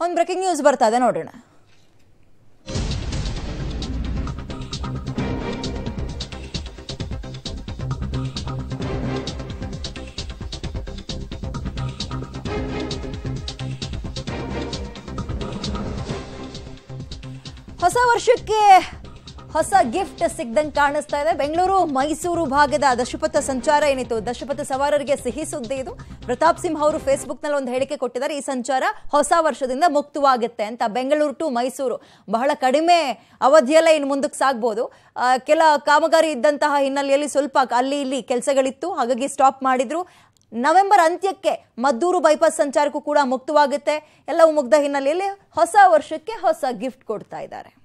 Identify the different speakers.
Speaker 1: ಒಂದು breaking news ಬರ್ತಾ ಇದೆ ನೋಡೋಣ ಹೊಸ ವರ್ಷಕ್ಕೆ ಹೊಸ ಗಿಫ್ಟ್ ಸಿಗ್ದಂಗೆ ಕಾಣಿಸ್ತಾ ಇದೆ ಬೆಂಗಳೂರು ಮೈಸೂರು ಭಾಗದ ದಶಪಥ ಸಂಚಾರ ಏನಿತ್ತು ದಶಪಥ ಸವಾರರಿಗೆ ಸಿಹಿ ಸುದ್ದಿ ಇದು ಪ್ರತಾಪ್ ಸಿಂಹ ಅವರು ಫೇಸ್ಬುಕ್ನಲ್ಲಿ ಒಂದು ಹೇಳಿಕೆ ಕೊಟ್ಟಿದ್ದಾರೆ ಈ ಸಂಚಾರ ಹೊಸ ವರ್ಷದಿಂದ ಮುಕ್ತವಾಗುತ್ತೆ ಅಂತ ಬೆಂಗಳೂರು ಟು ಮೈಸೂರು ಬಹಳ ಕಡಿಮೆ ಅವಧಿಯಲ್ಲೇ ಇನ್ನು ಮುಂದಕ್ಕೆ ಸಾಗ್ಬೋದು ಆ, ಕೆಲ ಕಾಮಗಾರಿ ಇದ್ದಂತಹ ಹಿನ್ನೆಲೆಯಲ್ಲಿ ಸ್ವಲ್ಪ ಅಲ್ಲಿ ಇಲ್ಲಿ ಕೆಲಸಗಳಿತ್ತು ಹಾಗಾಗಿ ಸ್ಟಾಪ್ ಮಾಡಿದ್ರು ನವೆಂಬರ್ ಅಂತ್ಯಕ್ಕೆ ಮದ್ದೂರು ಬೈಪಾಸ್ ಸಂಚಾರಕ್ಕೂ ಕೂಡ ಮುಕ್ತವಾಗುತ್ತೆ ಎಲ್ಲವೂ ಮುಗ್ದ ಹಿನ್ನೆಲೆಯಲ್ಲಿ ಹೊಸ ವರ್ಷಕ್ಕೆ ಹೊಸ ಗಿಫ್ಟ್ ಕೊಡ್ತಾ ಇದ್ದಾರೆ